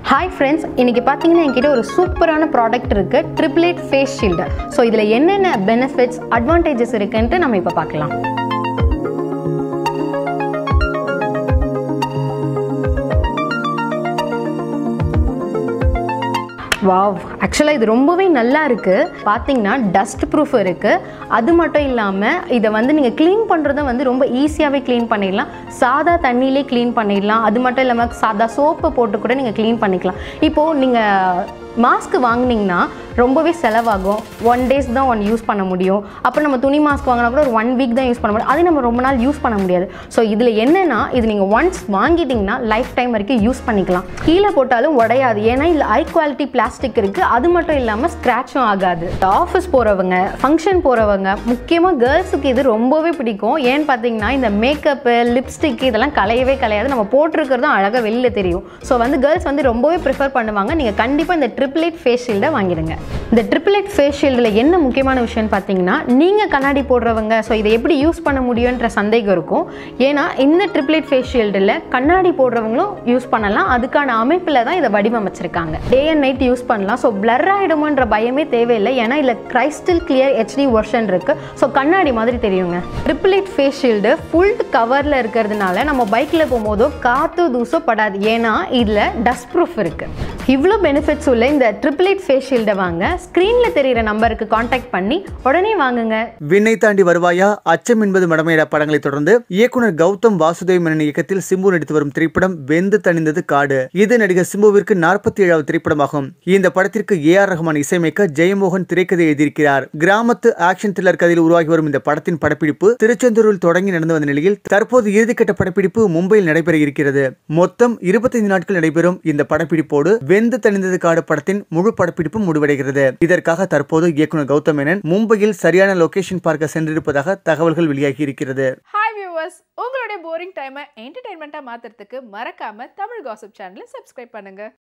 hi friends இன்னைக்கு பார்த்தீங்கன்னா என்கிட்ட ஒரு சூப்பரான ப்ராடக்ட் இருக்கு ட்ரிப்ளேட் ஃபேஸ் ஷீல்டு ஸோ இதில் என்னென்ன பெனிஃபிட்ஸ் அட்வான்டேஜஸ் இருக்குன்ட்டு நம்ம இப்போ பார்க்கலாம் வாவ் ஆக்சுவலாக இது ரொம்பவே நல்லா இருக்குது பார்த்தீங்கன்னா டஸ்ட் ப்ரூஃப் இருக்குது அது மட்டும் இல்லாமல் இதை வந்து நீங்கள் க்ளீன் பண்ணுறதும் வந்து ரொம்ப ஈஸியாகவே க்ளீன் பண்ணிடலாம் சாதா தண்ணியிலே க்ளீன் பண்ணிடலாம் அது மட்டும் இல்லாமல் சாதா சோப்பை போட்டு கூட நீங்கள் க்ளீன் பண்ணிக்கலாம் இப்போது நீங்கள் மாஸ்க் வாங்குனீங்கன்னா ரொம்பவே செலவாகும் ஒன் டேஸ் தான் ஒன் யூஸ் பண்ண முடியும் அப்புறம் நம்ம துணி மாஸ்க் வாங்கினா கூட ஒரு ஒன் வீக் தான் யூஸ் பண்ண முடியும் அது நம்ம ரொம்ப நாள் யூஸ் பண்ண முடியாது ஸோ இதில் என்னென்னா இது நீங்கள் ஒன்ஸ் வாங்கிட்டீங்கன்னா லைஃப் டைம் வரைக்கும் யூஸ் பண்ணிக்கலாம் கீழே போட்டாலும் உடையாது ஏன்னா இதில் ஹை குவாலிட்டி பிளாஸ்டிக் இருக்குது அது மட்டும் இல்லாமல் ஸ்க்ராட்சும் ஆகாது ஆஃபீஸ் போகிறவங்க ஃபங்க்ஷன் போகிறவங்க முக்கியமாக கேர்ள்ஸுக்கு இது ரொம்பவே பிடிக்கும் ஏன்னு பார்த்தீங்கன்னா இந்த மேக்கப்பு லிப்ஸ்டிக் இதெல்லாம் கலையவே கலையாது நம்ம போட்டிருக்கிறதும் அழகாக வெளியில் தெரியும் ஸோ வந்து கேர்ள்ஸ் வந்து ரொம்பவே ப்ரிஃபர் பண்ணுவாங்க நீங்கள் கண்டிப்பாக இந்த ட்ரிப்ளேட் ஃபேஸ் ஷீல்டை வாங்கிடுங்க இந்த ட்ரிப்ளேட் ஃபேஸ் ஷீல்டில் என்ன முக்கியமான விஷயம்னு பார்த்தீங்கன்னா நீங்கள் கண்ணாடி போடுறவங்க ஸோ இதை எப்படி யூஸ் பண்ண முடியுன்ற சந்தேகம் இருக்கும் ஏன்னா இந்த ட்ரிப்ளேட் ஃபேஸ் ஷீல்டில் கண்ணாடி போடுறவங்களும் யூஸ் பண்ணலாம் அதுக்கான அமைப்பில் தான் இதை வடிவமைச்சிருக்காங்க டே அண்ட் நைட் யூஸ் பண்ணலாம் ஸோ பிளர் ஆகிடுமோன்ற பயமே தேவையில்லை ஏன்னா இதில் கிரைஸ்டல் கிளியர் ஹெச்டி வெர்ஷன் இருக்குது ஸோ கண்ணாடி மாதிரி தெரியுங்க ட்ரிப்ளேட் ஃபேஸ் ஷீல்டு ஃபுல் கவரில் இருக்கிறதுனால நம்ம பைக்கில் போகும்போதோ காற்று தூசோ படாது ஏன்னா இதில் டஸ்ட் ப்ரூஃப் இருக்குது இவ்வளோ பெனிஃபிட்ஸ் உள்ள இந்த ட்ரிப்ளேட் ஃபேஸ் ஷீல்டை வாங்க ஸ்க்ரீனில் தெரியிற நம்பருக்கு காண்டாக்ட் பண்ணி உடனே வாங்குங்க விண்ணை தாண்டி வருவாயா அச்சம் என்பது மடமையிட படங்களை தொடர்ந்து இயக்குனர் கௌதம் வாசுதேவ் மேனன் இயக்கத்தில் சிம்பு நடித்து வரும் திரைப்படம் வெந்து தணிந்தது காடு இது நடிகர் சிம்புவிற்கு நாற்பத்தி ஏழாவது திரைப்படமாகும் இந்த படத்திற்கு ஏ ஆர் ரஹ்மான் இசையமைக்க ஜெயமோகன் திரைக்கதை எழுதியிருக்கிறார் கிராமத்து ஆக்ஷன் த்ரில்லர் கதையில் உருவாகி வரும் இந்த படத்தின் படப்பிடிப்பு திருச்செந்தூரில் தொடங்கி நடந்து வந்த நிலையில் தற்போது இறுதிக்கட்ட படப்பிடிப்பு மும்பையில் நடைபெற இருக்கிறது மொத்தம் இருபத்தைந்து நாட்கள் நடைபெறும் இந்த படப்பிடிப்போடு வெந்து தணிந்தது காடு படத்தின் முழு படப்பிடிப்பு முடிவடைகிறது இதற்காக தற்போது இயக்குனர் கௌதம் மேனன் மும்பையில் சரியான லொகேஷன் பார்க்க சென்றிருப்பதாக தகவல்கள் வெளியாகி இருக்கிறது ஹாய் வியூவர்ஸ் உங்களுடைய போரிங் டைமை என்டர்டைன்மெண்ட்டாக மாற்றுறதுக்கு மறக்காம தமிழ் காசிப் சேனலை சப்ஸ்கிரைப் பண்ணுங்க